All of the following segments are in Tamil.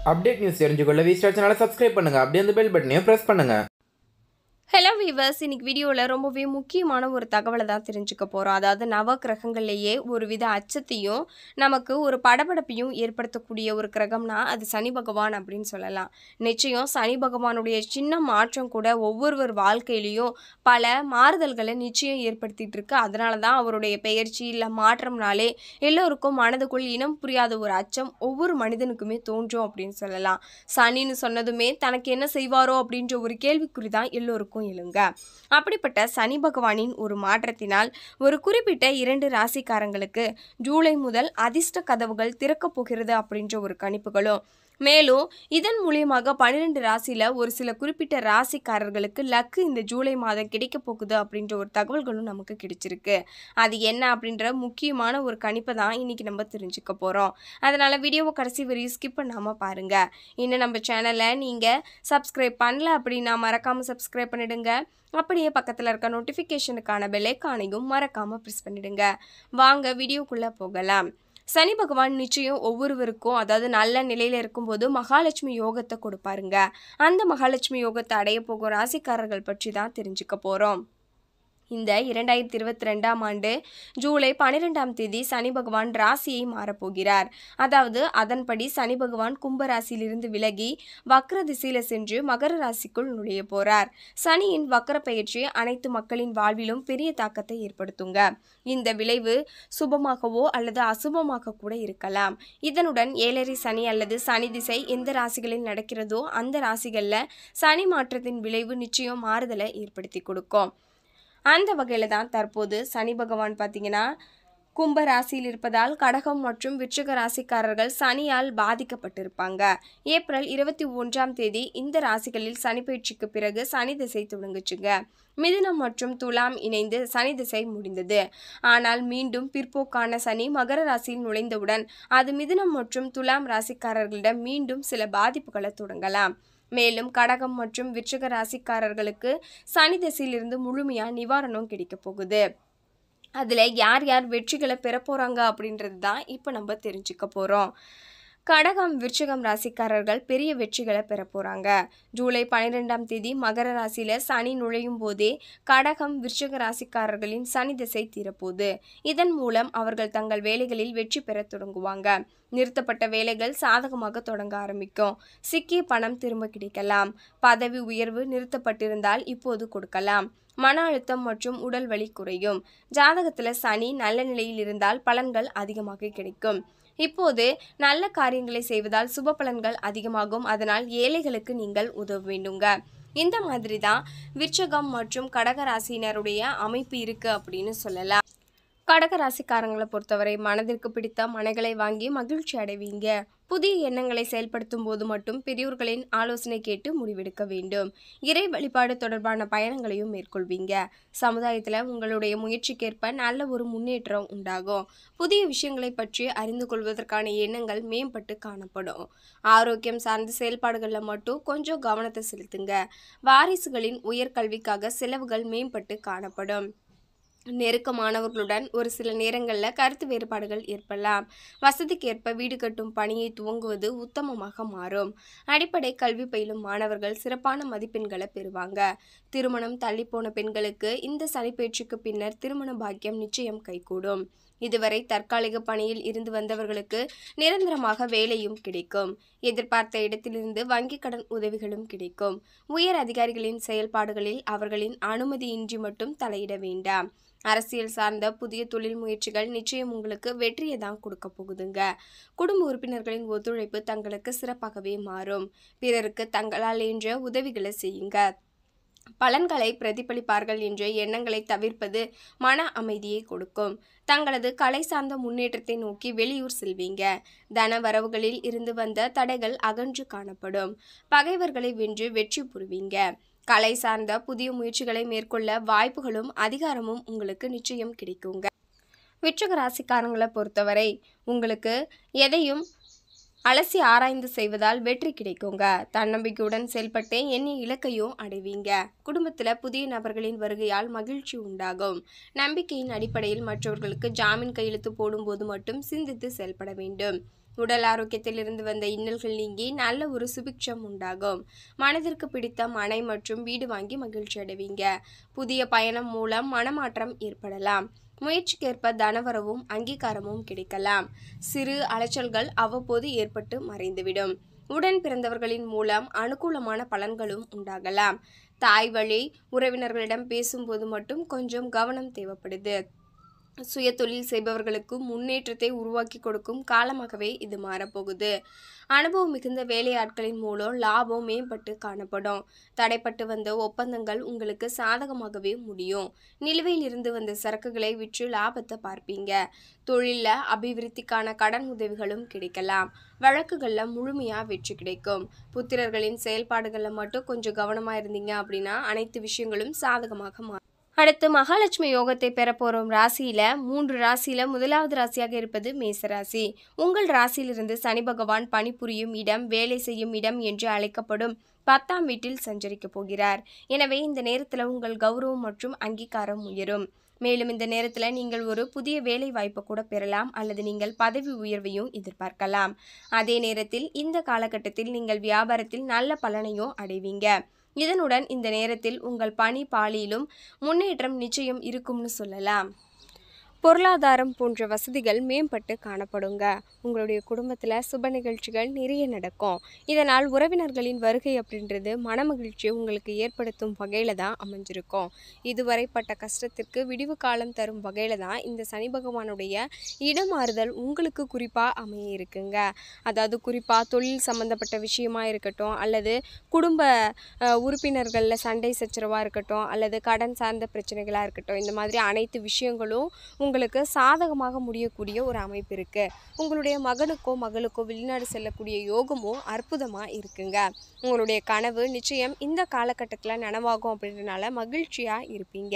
அப்டேட் நியூஸ் தெரிஞ்சுக்கொள்ள வி ஸ்டார் சேனலை சப்ஸ்கிரைப் பண்ணுங்கள் அப்படியே அந்த பெல் பட்டனையும் ப்ரெஸ் பண்ணுங்கள் ஹலோ வீவர்ஸ் இன்னைக்கு வீடியோவில் ரொம்பவே முக்கியமான ஒரு தகவலை தான் தெரிஞ்சுக்க போகிறோம் அதாவது நவ கிரகங்கள்லேயே ஒரு வித அச்சத்தையும் நமக்கு ஒரு படபடப்பையும் ஏற்படுத்தக்கூடிய ஒரு கிரகம்னா அது சனி பகவான் அப்படின்னு சொல்லலாம் நிச்சயம் சனி பகவானுடைய சின்ன மாற்றம் கூட ஒவ்வொருவர் வாழ்க்கையிலையும் பல மாறுதல்களை நிச்சயம் ஏற்படுத்திட்டு இருக்கு அதனால தான் அவருடைய பெயர்ச்சி இல்லை மாற்றம்னாலே எல்லோருக்கும் மனதுக்குள் இனம் புரியாத ஒரு அச்சம் ஒவ்வொரு மனிதனுக்குமே தோன்றும் அப்படின்னு சொல்லலாம் சனின்னு சொன்னதுமே தனக்கு என்ன செய்வாரோ அப்படின்ற ஒரு கேள்விக்குறி தான் எல்லோருக்கும் எழுங்க அப்படிப்பட்ட சனி பகவானின் ஒரு மாற்றத்தினால் ஒரு குறிப்பிட்ட இரண்டு ராசிக்காரங்களுக்கு ஜூலை முதல் அதிர்ஷ்ட கதவுகள் திறக்கப் போகிறது அப்படின்ற ஒரு கணிப்புகளும் மேலும் இதன் மூலியமாக பன்னிரெண்டு ராசியில் ஒரு சில குறிப்பிட்ட ராசிக்காரர்களுக்கு லக்கு இந்த ஜூலை மாதம் கிடைக்க போகுது அப்படின்ற ஒரு தகவல்களும் நமக்கு கிடைச்சிருக்கு அது என்ன அப்படின்ற முக்கியமான ஒரு கணிப்பை தான் இன்னைக்கு நம்ம தெரிஞ்சுக்க போகிறோம் அதனால் வீடியோவை கடைசி வரையும் ஸ்கிப் பண்ணாமல் பாருங்கள் இன்னும் நம்ம சேனலை நீங்கள் சப்ஸ்கிரைப் பண்ணல அப்படின்னா மறக்காமல் சப்ஸ்கிரைப் பண்ணிடுங்க அப்படியே பக்கத்தில் இருக்க நோட்டிஃபிகேஷனுக்கான பெல்லைக்கானையும் மறக்காமல் ப்ரெஸ் பண்ணிடுங்க வாங்க வீடியோக்குள்ளே போகலாம் சனி பகவான் நிச்சயம் ஒவ்வொருவருக்கும் அதாவது நல்ல நிலையில் இருக்கும்போது மகாலட்சுமி யோகத்தை கொடுப்பாருங்க அந்த மகாலட்சுமி யோகத்தை அடைய போகும் ராசிக்காரர்கள் பற்றி தான் தெரிஞ்சுக்க போகிறோம் இந்த இரண்டாயிரத்தி இருபத்தி ரெண்டாம் ஆண்டு ஜூலை பன்னிரெண்டாம் தேதி சனி பகவான் ராசியை மாறப்போகிறார் அதாவது அதன்படி சனி பகவான் கும்ப ராசியிலிருந்து விலகி வக்ர திசையில சென்று மகர ராசிக்குள் நுழைய போறார் சனியின் வக்ர பயிற்சி அனைத்து மக்களின் வாழ்விலும் பெரிய தாக்கத்தை ஏற்படுத்துங்க இந்த விளைவு சுபமாகவோ அல்லது அசுபமாக கூட இருக்கலாம் இதனுடன் ஏழரை சனி அல்லது சனி திசை எந்த ராசிகளில் நடக்கிறதோ அந்த ராசிகளில் சனி மாற்றத்தின் விளைவு நிச்சயம் மாறுதலை ஏற்படுத்தி கொடுக்கும் அந்த வகையில் தான் தற்போது சனி பகவான் பார்த்தீங்கன்னா கும்ப ராசியில் இருப்பதால் கடகம் மற்றும் விருச்சிக ராசிக்காரர்கள் சனியால் பாதிக்கப்பட்டிருப்பாங்க ஏப்ரல் இருபத்தி ஒன்றாம் தேதி இந்த ராசிகளில் சனி பயிற்சிக்கு பிறகு சனி திசை தொடங்குச்சுங்க மிதுனம் மற்றும் துலாம் இணைந்து சனி திசை முடிந்தது ஆனால் மீண்டும் பிற்போக்கான சனி மகர ராசியில் நுழைந்தவுடன் அது மிதுனம் மற்றும் துலாம் ராசிக்காரர்களிடம் மீண்டும் சில பாதிப்புகளை தொடங்கலாம் மேலும் கடகம் மற்றும் விருச்சிக ராசிக்காரர்களுக்கு சனி திசையிலிருந்து முழுமையாக நிவாரணம் கிடைக்க போகுது அதில் யார் யார் வெற்றிகளை பெற போகிறாங்க அப்படின்றது தான் இப்போ நம்ம தெரிஞ்சுக்க போகிறோம் கடகம் விருச்சிகம் ராசிக்காரர்கள் பெரிய வெற்றிகளை பெற போகிறாங்க ஜூலை பன்னிரெண்டாம் தேதி மகர ராசியில் சனி நுழையும் போதே கடகம் விருச்சிக ராசிக்காரர்களின் சனி திசை தீரப்போகுது இதன் மூலம் அவர்கள் தங்கள் வேலைகளில் வெற்றி பெற தொடங்குவாங்க நிறுத்தப்பட்ட வேலைகள் சாதகமாக தொடங்க ஆரம்பிக்கும் சிக்கிய பணம் திரும்ப கிடைக்கலாம் பதவி உயர்வு நிறுத்தப்பட்டிருந்தால் இப்போது கொடுக்கலாம் மன அழுத்தம் மற்றும் உடல் வலி குறையும் ஜாதகத்தில் சனி நல்ல நிலையில் இருந்தால் பலன்கள் அதிகமாக கிடைக்கும் இப்போது நல்ல காரியங்களை செய்வதால் சுப பலன்கள் அதிகமாகும் அதனால் ஏழைகளுக்கு நீங்கள் உதவ வேண்டுங்க இந்த மாதிரி தான் விருச்சகம் மற்றும் கடக ராசியினருடைய அமைப்பு இருக்கு அப்படின்னு சொல்லலாம் கடக ராசிக்காரங்களை பொறுத்தவரை மனதிற்கு பிடித்த மனைகளை வாங்கி மகிழ்ச்சி அடைவீங்க புதிய எண்ணங்களை செயல்படுத்தும் போது மட்டும் பெரியோர்களின் ஆலோசனை கேட்டு முடிவெடுக்க வேண்டும் இறை வழிபாடு தொடர்பான பயணங்களையும் மேற்கொள்வீங்க சமுதாயத்தில் உங்களுடைய முயற்சிக்கேற்ப நல்ல ஒரு முன்னேற்றம் உண்டாகும் புதிய விஷயங்களை பற்றி அறிந்து கொள்வதற்கான எண்ணங்கள் மேம்பட்டு காணப்படும் ஆரோக்கியம் சார்ந்த செயல்பாடுகளில் மட்டும் கொஞ்சம் கவனத்தை செலுத்துங்க வாரிசுகளின் உயர்கல்விக்காக செலவுகள் மேம்பட்டு காணப்படும் நெருக்கமானவர்களுடன் ஒரு சில நேரங்களில் கருத்து வேறுபாடுகள் ஏற்படலாம் வசதிக்கேற்ப வீடு கட்டும் பணியை துவங்குவது உத்தமமாக மாறும் அடிப்படை கல்வி பயிலும் மாணவர்கள் சிறப்பான மதிப்பெண்களை பெறுவாங்க திருமணம் தள்ளிப்போன பெண்களுக்கு இந்த சனிப்பயிற்சிக்கு பின்னர் திருமண பாக்கியம் நிச்சயம் கைகூடும் இதுவரை தற்காலிக பணியில் இருந்து வந்தவர்களுக்கு நிரந்தரமாக வேலையும் கிடைக்கும் எதிர்பார்த்த இடத்திலிருந்து வங்கிக் கடன் உதவிகளும் கிடைக்கும் உயர் அதிகாரிகளின் செயல்பாடுகளில் அவர்களின் அனுமதியின்றி மட்டும் தலையிட வேண்டாம் அரசியல் சார்ந்த புதிய தொழில் முயற்சிகள் நிச்சயம் உங்களுக்கு வெற்றியை தான் கொடுக்க போகுதுங்க குடும்ப உறுப்பினர்களின் ஒத்துழைப்பு தங்களுக்கு சிறப்பாகவே மாறும் பிறருக்கு தங்களால் என்ற உதவிகளை செய்யுங்க பலன்களை பிரதிபலிப்பார்கள் என்ற எண்ணங்களை தவிர்ப்பது மன அமைதியை கொடுக்கும் தங்களது கலை சார்ந்த முன்னேற்றத்தை நோக்கி வெளியூர் செல்வீங்க தன வரவுகளில் இருந்து வந்த தடைகள் அகன்று காணப்படும் பகைவர்களை வென்று வெற்றி புரிவீங்க கலை சார்ந்த புதிய முயற்சிகளை மேற்கொள்ள வாய்ப்புகளும் அதிகாரமும் உங்களுக்கு நிச்சயம் கிடைக்குங்க விருச்சிக ராசிக்காரங்களை பொறுத்தவரை உங்களுக்கு எதையும் அலசி ஆராய்ந்து செய்வதால் வெற்றி கிடைக்குங்க தன்னம்பிக்கையுடன் செயல்பட்டு எண்ணிய இலக்கையும் அடைவீங்க குடும்பத்தில் புதிய நபர்களின் வருகையால் மகிழ்ச்சி உண்டாகும் நம்பிக்கையின் அடிப்படையில் மற்றவர்களுக்கு ஜாமீன் கையெழுத்து போடும்போது மட்டும் சிந்தித்து செயல்பட வேண்டும் உடல் ஆரோக்கியத்தில் இருந்து வந்த இன்னல்கள் நீங்கி நல்ல ஒரு சுபிக்ஷம் உண்டாகும் மனதிற்கு பிடித்த மனை மற்றும் வீடு வாங்கி மகிழ்ச்சி அடைவீங்க புதிய பயணம் மூலம் மனமாற்றம் ஏற்படலாம் முயற்சிக்கேற்ப தனவரவும் அங்கீகாரமும் கிடைக்கலாம் சிறு அலைச்சல்கள் அவ்வப்போது ஏற்பட்டு மறைந்துவிடும் உடன் பிறந்தவர்களின் மூலம் அனுகூலமான பலன்களும் உண்டாகலாம் தாய் வழி உறவினர்களிடம் பேசும்போது மட்டும் கொஞ்சம் கவனம் தேவைப்படுது சுய தொழில் செய்பவர்களுக்கு முன்னேற்றத்தை உருவாக்கி கொடுக்கும் காலமாகவே இது மாறப்போகுது அனுபவம் மிகுந்த வேலையாட்களின் மூலம் லாபம் மேம்பட்டு காணப்படும் தடைப்பட்டு வந்த ஒப்பந்தங்கள் உங்களுக்கு சாதகமாகவே முடியும் நிலுவையில் இருந்து வந்த சரக்குகளை விற்று லாபத்தை பார்ப்பீங்க தொழிலில் அபிவிருத்திக்கான கடன் உதவிகளும் கிடைக்கலாம் வழக்குகளில் முழுமையாக வெற்றி கிடைக்கும் புத்திரர்களின் செயல்பாடுகளில் மட்டும் கொஞ்சம் கவனமாக இருந்தீங்க அப்படின்னா அனைத்து விஷயங்களும் சாதகமாக மாறும் அடுத்து மகாலட்சுமி யோகத்தை பெற போகிறோம் ராசியில் மூன்று ராசியில் முதலாவது ராசியாக இருப்பது மேசராசி உங்கள் ராசியிலிருந்து சனி பகவான் பணிபுரியும் இடம் வேலை செய்யும் இடம் என்று அழைக்கப்படும் பத்தாம் வீட்டில் சஞ்சரிக்க போகிறார் எனவே இந்த நேரத்தில் உங்கள் கௌரவம் மற்றும் அங்கீகாரம் உயரும் மேலும் இந்த நேரத்தில் நீங்கள் ஒரு புதிய வேலை வாய்ப்பை கூட பெறலாம் அல்லது நீங்கள் பதவி உயர்வையும் எதிர்பார்க்கலாம் அதே நேரத்தில் இந்த காலகட்டத்தில் நீங்கள் வியாபாரத்தில் நல்ல பலனையும் அடைவீங்க இதனுடன் இந்த நேரத்தில் உங்கள் பணி பாலியிலும் முன்னேற்றம் நிச்சயம் இருக்கும்னு சொல்லலாம் பொருளாதாரம் போன்ற வசதிகள் மேம்பட்டு காணப்படுங்க உங்களுடைய குடும்பத்தில் சுப நிகழ்ச்சிகள் நிறைய நடக்கும் இதனால் உறவினர்களின் வருகை அப்படின்றது மனமகிழ்ச்சியை உங்களுக்கு ஏற்படுத்தும் வகையில் தான் அமைஞ்சிருக்கும் இதுவரைப்பட்ட கஷ்டத்திற்கு விடிவு காலம் தரும் வகையில் தான் இந்த சனி பகவானுடைய இடமாறுதல் உங்களுக்கு குறிப்பாக அமைய இருக்குங்க அதாவது குறிப்பாக தொழில் சம்மந்தப்பட்ட விஷயமா இருக்கட்டும் அல்லது குடும்ப அஹ், உறுப்பினர்களில் சண்டை சச்சரவாக இருக்கட்டும் அல்லது கடன் சார்ந்த பிரச்சனைகளாக இருக்கட்டும் இந்த மாதிரி அனைத்து விஷயங்களும் உங்களுக்கு சாதகமாக முடியக்கூடிய ஒரு அமைப்பு இருக்குது உங்களுடைய மகனுக்கோ மகளுக்கோ வெளிநாடு செல்லக்கூடிய யோகமும் அற்புதமாக இருக்குங்க உங்களுடைய கனவு நிச்சயம் இந்த காலகட்டத்தில் நனவாகும் அப்படின்றனால மகிழ்ச்சியாக இருப்பீங்க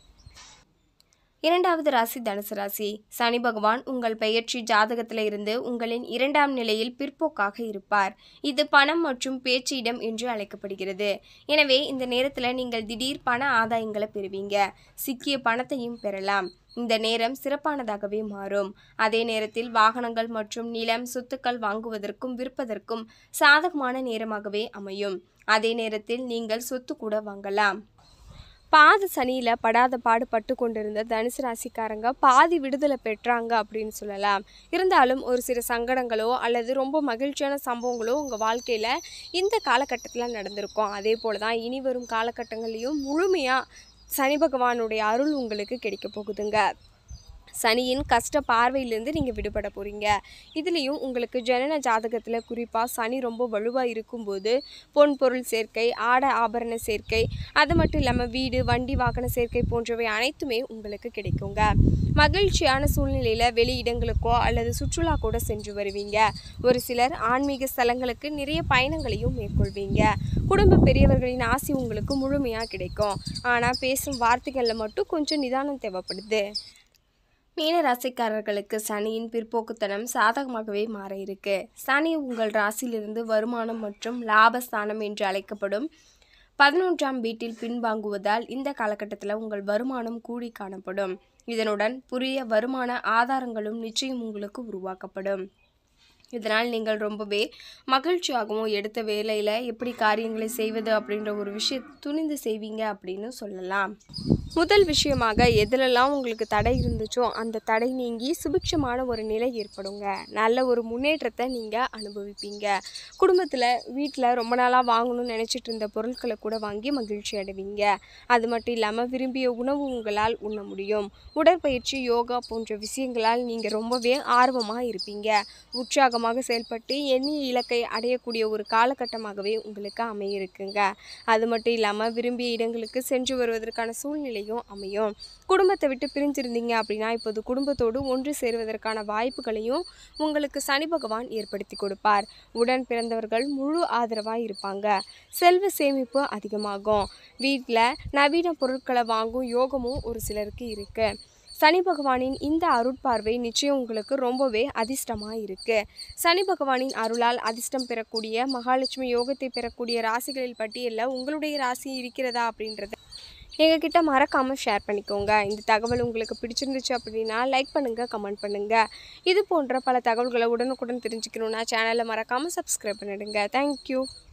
இரண்டாவது ராசி தனுசு ராசி சனி பகவான் உங்கள் பெயர்ச்சி ஜாதகத்தில் இருந்து உங்களின் இரண்டாம் நிலையில் பிற்போக்காக இருப்பார் இது பணம் மற்றும் பேச்சு இடம் என்று அழைக்கப்படுகிறது எனவே இந்த நேரத்தில் நீங்கள் திடீர் பண ஆதாயங்களை பெறுவீங்க சிக்கிய பணத்தையும் பெறலாம் இந்த நேரம் சிறப்பானதாகவே மாறும் அதே நேரத்தில் வாகனங்கள் மற்றும் நிலம் சொத்துக்கள் வாங்குவதற்கும் விற்பதற்கும் சாதகமான நேரமாகவே அமையும் அதே நேரத்தில் நீங்கள் சொத்து கூட வாங்கலாம் பாத சனியில் படாத பாடு பட்டு கொண்டிருந்த தனுசு ராசிக்காரங்க பாதி விடுதலை பெற்றாங்க அப்படின்னு சொல்லலாம் இருந்தாலும் ஒரு சில சங்கடங்களோ அல்லது ரொம்ப மகிழ்ச்சியான சம்பவங்களோ உங்கள் வாழ்க்கையில் இந்த காலகட்டத்தில் நடந்திருக்கும் அதே போல் தான் இனி வரும் காலகட்டங்கள்லையும் முழுமையாக சனி பகவானுடைய அருள் உங்களுக்கு கிடைக்க போகுதுங்க சனியின் கஷ்ட பார்வையிலேருந்து நீங்கள் விடுபட போகிறீங்க இதுலேயும் உங்களுக்கு ஜனன ஜாதகத்தில் குறிப்பாக சனி ரொம்ப வலுவாக இருக்கும்போது பொன் பொருள் சேர்க்கை ஆடை ஆபரண சேர்க்கை அது மட்டும் இல்லாமல் வீடு வண்டி வாகன சேர்க்கை போன்றவை அனைத்துமே உங்களுக்கு கிடைக்குங்க மகிழ்ச்சியான சூழ்நிலையில் வெளி இடங்களுக்கோ அல்லது சுற்றுலா கூட சென்று வருவீங்க ஒரு சிலர் ஆன்மீக ஸ்தலங்களுக்கு நிறைய பயணங்களையும் மேற்கொள்வீங்க குடும்ப பெரியவர்களின் ஆசி உங்களுக்கு முழுமையாக கிடைக்கும் ஆனால் பேசும் வார்த்தைகளில் மட்டும் கொஞ்சம் நிதானம் தேவைப்படுது மீன ராசிக்காரர்களுக்கு சனியின் பிற்போக்குத்தனம் சாதகமாகவே மாற இருக்கு சனி உங்கள் ராசியிலிருந்து வருமானம் மற்றும் லாபஸ்தானம் என்று அழைக்கப்படும் பதினொன்றாம் வீட்டில் பின்வாங்குவதால் இந்த காலகட்டத்தில் உங்கள் வருமானம் கூடி காணப்படும் இதனுடன் புதிய வருமான ஆதாரங்களும் நிச்சயம் உங்களுக்கு உருவாக்கப்படும் இதனால் நீங்கள் ரொம்பவே மகிழ்ச்சியாகவும் எடுத்த வேலையில் எப்படி காரியங்களை செய்வது அப்படின்ற ஒரு விஷயம் துணிந்து செய்வீங்க அப்படின்னு சொல்லலாம் முதல் விஷயமாக எதிலெல்லாம் உங்களுக்கு தடை இருந்துச்சோ அந்த தடை நீங்கி சுபிக்ஷமான ஒரு நிலை ஏற்படுங்க நல்ல ஒரு முன்னேற்றத்தை நீங்கள் அனுபவிப்பீங்க குடும்பத்தில் வீட்டில் ரொம்ப நாளாக வாங்கணும்னு நினச்சிட்டு இருந்த பொருட்களை கூட வாங்கி மகிழ்ச்சி அடைவீங்க அது மட்டும் இல்லாமல் விரும்பிய உணவு உங்களால் உண்ண முடியும் உடற்பயிற்சி யோகா போன்ற விஷயங்களால் நீங்கள் ரொம்பவே ஆர்வமாக இருப்பீங்க உற்சாகமாக செயல்பட்டு எண்ணிய இலக்கை அடையக்கூடிய ஒரு காலகட்டமாகவே உங்களுக்கு அமைய இருக்குங்க அது மட்டும் இல்லாமல் விரும்பிய இடங்களுக்கு சென்று வருவதற்கான சூழ்நிலையும் அமையும் குடும்பத்தை விட்டு பிரிஞ்சிருந்தீங்க அப்படின்னா இப்போது குடும்பத்தோடு ஒன்று சேருவதற்கான வாய்ப்புகளையும் உங்களுக்கு சனி பகவான் ஏற்படுத்தி கொடுப்பார் உடன் பிறந்தவர்கள் முழு ஆதரவாக இருப்பாங்க செல்வ சேமிப்பு அதிகமாகும் வீட்டில் நவீன பொருட்களை வாங்கும் யோகமும் ஒரு சிலருக்கு இருக்குது சனி பகவானின் இந்த அருட்பார்வை நிச்சயம் உங்களுக்கு ரொம்பவே அதிர்ஷ்டமாக இருக்குது சனி பகவானின் அருளால் அதிர்ஷ்டம் பெறக்கூடிய மகாலட்சுமி யோகத்தை பெறக்கூடிய ராசிகளில் பட்டியலில் உங்களுடைய ராசி இருக்கிறதா அப்படின்றத எங்ககிட்ட மறக்காமல் ஷேர் பண்ணிக்கோங்க இந்த தகவல் உங்களுக்கு பிடிச்சிருந்துச்சு அப்படின்னா லைக் பண்ணுங்கள் கமெண்ட் பண்ணுங்கள் இது போன்ற பல தகவல்களை உடனுக்குடன் தெரிஞ்சுக்கணுன்னா சேனலை மறக்காமல் சப்ஸ்கிரைப் பண்ணிடுங்க தேங்க்யூ